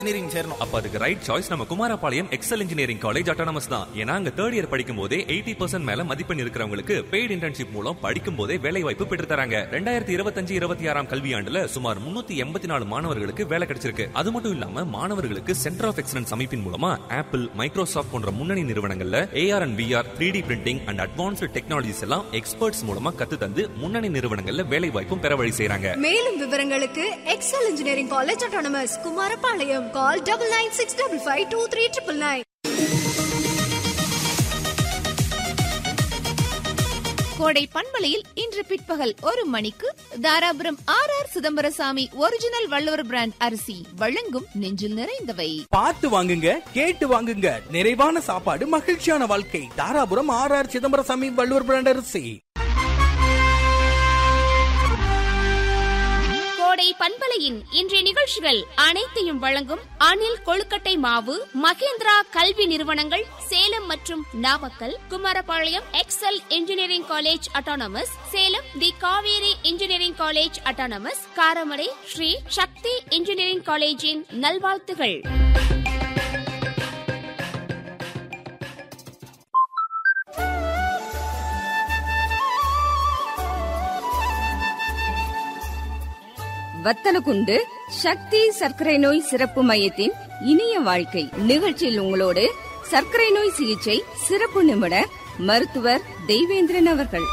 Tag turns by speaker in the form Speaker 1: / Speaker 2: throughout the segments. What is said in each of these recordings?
Speaker 1: engineering சேரணும்
Speaker 2: அப்ப அதுக்கு ரைட் சாய்ஸ் நம்ம Kumarapalayam Excel engineering college autonomous தான் ஏன்னா அங்க தேர்ட் இயர் படிக்கும் போதே எயிட்டி பர்சன்ட் மேல மதிப்பெண் இருக்கிறவங்களுக்கு பெய்ட் இன்டர்ன்ஷிப் மூலம் படிக்கும் போதே வேலை வாய்ப்பு பெற்று தராங்க ரெண்டாயிரத்தி இருபத்தஞ்சு இருபத்தி ஆறாம் கல்வியாண்டுல சுமார் முன்னூத்தி எண்பத்தி நாலு மாணவர்களுக்கு வேலை கிடைச்சிருக்கு அது மட்டும் இல்லாம மாணவர்களுக்கு சென்டர் ஆஃப் எக்ஸலன்ஸ் அமைப்பின் மூலமா ஆப்பிள் மைக்ரோசாஃப்ட் போன்ற முன்னணி நிறுவனங்கள்ல AR and VR three D printing and advanced technologies எல்லாம் எக்ஸ்பர்ட்ஸ் மூலமா கத்து தந்து முன்னணி நிறுவனங்கள்ல வேலை வாய்ப்பும் பெற வழி செய்றாங்க
Speaker 3: மேலும் விவரங்களுக்கு Excel engineering college autonomous Kumarapalayam call double nine six double five two three triple nine
Speaker 4: Kodai பண்பலையில் இன்று பிற்பகல் ஒரு மணிக்கு Dharapuram R R Chidambarasamy original Valluvar brand அரிசி வழங்கும் நெஞ்சில் நிறைந்தவை
Speaker 1: பார்த்து வாங்குங்க கேட்டு வாங்குங்க நிறைவான சாப்பாடு மகிழ்ச்சியான வாழ்க்கை Dharapuram R R Chidambarasamy Valluvar brand அரிசி
Speaker 5: கோடை பண்பலையின் இன்றைய நிகழ்ச்சிகள் அனைத்தையும் வழங்கும் அணில் கொழுக்கட்டை மாவு மகேந்திரா கல்வி நிறுவனங்கள் சேலம் மற்றும் Namakkal Kumarapalayam Excel engineering college autonomous Salem the Kaveri engineering college autonomous Karamadai Sri Sakthi engineering காலேஜின் நல்வாழ்த்துகள்
Speaker 6: வத்தலகுண்டு சக்தி சர்க்கரை நோய் சிறப்பு மையத்தின் இனிய வாழ்க்கை நிகழ்ச்சியில் உங்களோடு சர்க்கரை நோய் சிகிச்சை சிறப்பு நிபுணர் மருத்துவர் தெய்வேந்திரன் அவர்கள்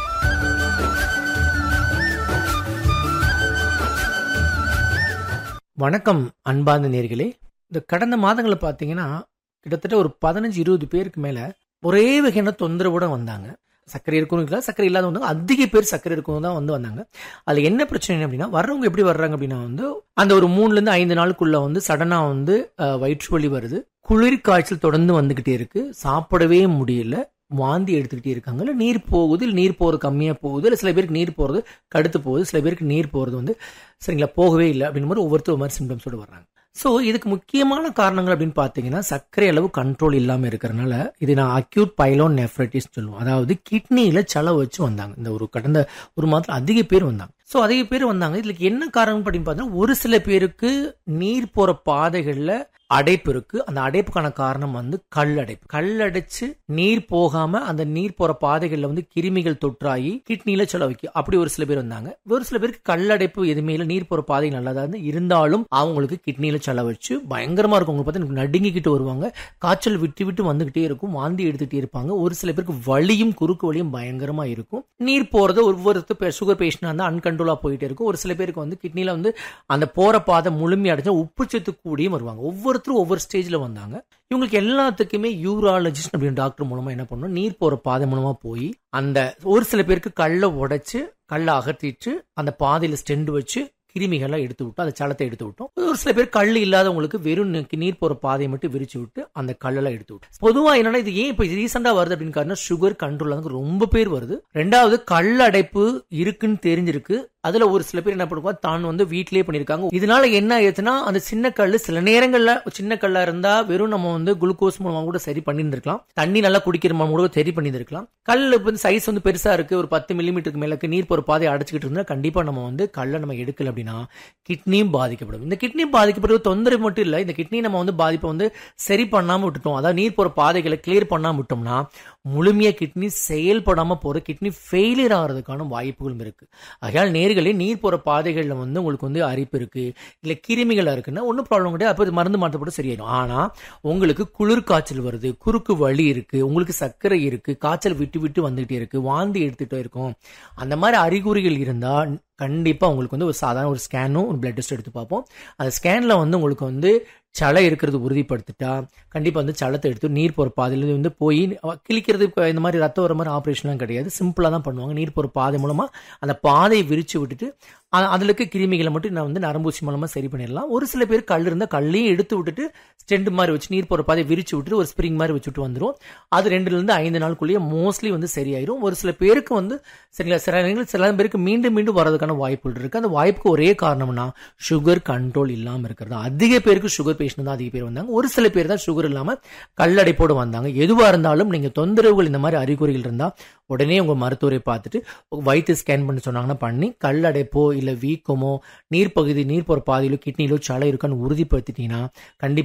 Speaker 7: வணக்கம் அன்பார்ந்த நேர்களே இந்த கடந்த மாதங்களை பார்த்தீங்கன்னா கிட்டத்தட்ட ஒரு பதினஞ்சு இருபது பேருக்கு மேல ஒரே வகையான தொந்தரவோட வந்தாங்க சர்க்கரை இருக்கணும் இல்லை சர்க்கரை இல்லாத வந்தாங்க அதிக பேர் சர்க்கரை இருக்கணும் தான் வந்து வந்தாங்க அதில் என்ன பிரச்சனை அப்படின்னா வர்றவங்க எப்படி வர்றாங்க அப்படின்னா வந்து அந்த ஒரு மூணுலேருந்து ஐந்து நாளுக்குள்ள வந்து சடனாக வந்து அஹ், வயிற்று வலி வருது குளிர் காய்ச்சல் தொடர்ந்து வந்துகிட்டே இருக்கு சாப்பிடவே முடியல வாந்தி எடுத்துக்கிட்டே இருக்காங்க இல்லை நீர் போகுது இல்லை நீர் போகிறது கம்மியாக போகுது இல்லை சில பேருக்கு நீர் போகிறது கடுத்து போகுது சில பேருக்கு நீர் போகிறது வந்து சரிங்களா போகவே இல்லை அப்படின்ற மாதிரி ஒவ்வொருத்தர் ஒரு மாதிரி சிம்டம்ஸோட வர்றாங்க ஸோ இதுக்கு முக்கியமான காரணங்கள் அப்படின்னு பார்த்தீங்கன்னா சர்க்கரை அளவு கண்ட்ரோல் இல்லாமல் இருக்கிறனால இது நான் அக்யூட் பைலோன் நெஃப்ரைட்டிஸ் சொல்லுவோம் அதாவது கிட்னியில் சளவு வச்சு வந்தாங்க இந்த ஒரு கடந்த ஒரு மாதத்தில் அதிக பேர் வந்தாங்க ஸோ அதிக பேர் வந்தாங்க இதுக்கு என்ன காரணம் அப்படின்னு பார்த்தீங்கன்னா ஒரு சில பேருக்கு நீர் போகிற பாதைகளில் அடைப்பு இருக்கு அந்த அடைப்புக்கான காரணம் வந்து கல் அடைப்பு கல் அடைச்சு நீர் போகாம அந்த நீர் போற பாதைகள்ல வந்து கிருமிகள் தொற்றாகி கிட்னில செலவிக்கும் அப்படி ஒரு சில பேர் வந்தாங்க ஒரு சில பேருக்கு கல் அடைப்பு எதுவுமே இல்லை நீர் போற பாதை நல்லதா இருந்து இருந்தாலும் அவங்களுக்கு கிட்னில செலவச்சு பயங்கரமா இருக்கும் உங்களுக்கு பார்த்து எனக்கு நடுங்கிக்கிட்டு வருவாங்க காய்ச்சல் விட்டு விட்டு வந்துகிட்டே இருக்கும் வாந்தி எடுத்துகிட்டே இருப்பாங்க ஒரு சில பேருக்கு வலியும் குறுக்கு வலியும் பயங்கரமா இருக்கும் நீர் போறது ஒவ்வொருத்தர் சுகர் பேஷண்டா இருந்தா அன்கண்ட்ரோலா போயிட்டே இருக்கும் ஒரு சில பேருக்கு வந்து கிட்னில வந்து அந்த போற பாதை முழுமையா அடைஞ்சா உப்புச்சத்து கூடியும் வருவாங்க ஒவ்வொருத்தரும் ஒவ்வொரு ஸ்டேஜ்ல வந்தாங்க இவங்களுக்கு எல்லாத்துக்குமே யூராலஜிஸ்ட் அப்படின்னு டாக்டர் மூலமா என்ன பண்ணணும் நீர் போற பாதை மூலமா போய் அந்த ஒரு சில பேருக்கு கல்லை உடைச்சு கல்லை அகற்றிட்டு அந்த பாதையில ஸ்டெண்ட் வச்சு கிருமிகள்லாம் எடுத்து விட்டோம் அந்த சலத்தை எடுத்து விட்டோம் ஒரு சில பேர் கல் இல்லாதவங்களுக்கு வெறும் நி- நீர் போற பாதையை மட்டும் விரிச்சு விட்டு அந்த கல்லெல்லாம் எடுத்து விட்டோம் பொதுவா என்னன்னா இது ஏன் இப்ப ரீசெண்டா வருது அப்படின்னு காரணம் சுகர் கண்ட்ரோல் ரொம்ப பேர் வருது ரெண்டாவது கல் அடைப்பு இருக்குன்னு தெரிஞ்சிருக்கு அதுல ஒரு சில பேர் என்ன பண்ணுவாங்க தான் வந்து வீட்டிலேயே பண்ணிருக்காங்க இதனால என்ன ஆயிடுச்சுன்னா அந்த சின்ன கல் சில நேரங்கள்ல சின்ன கல்லா இருந்தா வெறும் நம்ம வந்து குளுக்கோஸ் மூலமா கூட சரி பண்ணியிருந்திருக்கலாம் தண்ணி நல்லா குடிக்கிற மூலமா கூட சரி பண்ணியிருந்திருக்கலாம் கல் வந்து சைஸ் வந்து பெருசா இருக்கு ஒரு பத்து மில்லிமீட்டருக்கு மேலக்கு நீர் போற பாதையை அடைச்சிக்கிட்டு இருந்தா கண்டிப்பா நம்ம வந்து கல்லை நம்ம எடுக்கல அப்படின்னா கிட்னியும் பாதிக்கப்படும் இந்த கிட்னி பாதிக்கப்படுறது தொந்தரவு மட்டும் இல்ல இந்த கிட்னி நம்ம வந்து பாதிப்பை வந்து சரி பண்ணாம விட்டுட்டோம் அதாவது நீர் போற பாதைகளை கிளியர் பண்ணாம விட்டோம்னா முழுமையா கிட்னி செயல்படாம போற கிட்னி ஃபெயிலியர் ஆகிறதுக்கான வாய்ப்புகளும் இருக்கு ஆகையால் நேர்களே நீர் போற பாதைகள்ல வந்து உங்களுக்கு வந்து அரிப்பு இருக்கு இல்ல கிருமிகளா இருக்குன்னா ஒன்றும் ப்ராப்ளம் கிடையாது அப்போ இது மருந்து மாற்றப்பட்டு சரியாயிடும் ஆனா உங்களுக்கு குளிர் காய்ச்சல் வருது குறுக்கு வலி இருக்கு உங்களுக்கு சர்க்கரை இருக்கு காய்ச்சல் விட்டு விட்டு வந்துகிட்டே இருக்கு வாந்தி எடுத்துட்டே இருக்கும் அந்த மாதிரி அறிகுறிகள் இருந்தா கண்டிப்பா உங்களுக்கு வந்து ஒரு சாதாரண ஒரு ஸ்கேனும் ஒரு பிளட் டெஸ்ட் எடுத்து பார்ப்போம் அந்த ஸ்கேன்ல வந்து உங்களுக்கு வந்து சளை இருக்கிறது உறுதிப்படுத்திட்டா கண்டிப்பா வந்து சளத்தை எடுத்து நீர் போற பாதையில வந்து போய் கிழிக்கிறது இப்ப இந்த மாதிரி ரத்தம் வர மாதிரி ஆப்ரேஷன்லாம் கிடையாது சிம்பிளா தான் பண்ணுவாங்க நீர் போற பாதை மூலமா அந்த பாதையை விரிச்சு விட்டுட்டு அ- அதுல இருக்க கிருமிகளை மட்டும் நான் வந்து நரம்பூசி மூலமா சரி பண்ணிடலாம் ஒரு சில பேர் கல் இருந்தால் கல்லையும் எடுத்து விட்டுட்டு ஸ்டெண்ட் மாதிரி வச்சு நீர் போற பாதையை விரிச்சு விட்டுட்டு ஒரு ஸ்ப்ரிங் மாதிரி வச்சுட்டு வந்துடும் அது ரெண்டுல இருந்து ஐந்து நாளுக்குள்ளேயே மோஸ்ட்லி வந்து சரியாயிரும் ஒரு சில பேருக்கு வந்து சரிங்களா சில நேரங்களில் சில பேருக்கு மீண்டும் மீண்டும் வரதுக்கான வாய்ப்புகள் இருக்கு அந்த வாய்ப்புக்கு ஒரே காரணம்னா சுகர் கண்ட்ரோல் இல்லாம இருக்கிறது அதிக பேருக்கு சுகர் பேஷண்ட் தான் அதிக பேர் வந்தாங்க ஒரு சில பேர் தான் சுகர் இல்லாம கல்லடைப்போடு வந்தாங்க எதுவா இருந்தாலும் நீங்க தொந்தரவுகள் இந்த மாதிரி அறிகுறிகள் இருந்தா உடனே உங்க மருத்துவரை பார்த்துட்டு வயிற்று ஸ்கேன் பண்ண சொன்னாங்கன்னா பண்ணி கல்லடைப்போ இல்ல வீக்கமோ நீர் பகுதி நீர் போற பாதையிலோ கிட்னிலோ சளை இருக்கான்னு உறுதிப்படுத்திட்டீங்கன்னா கண்டிப்பா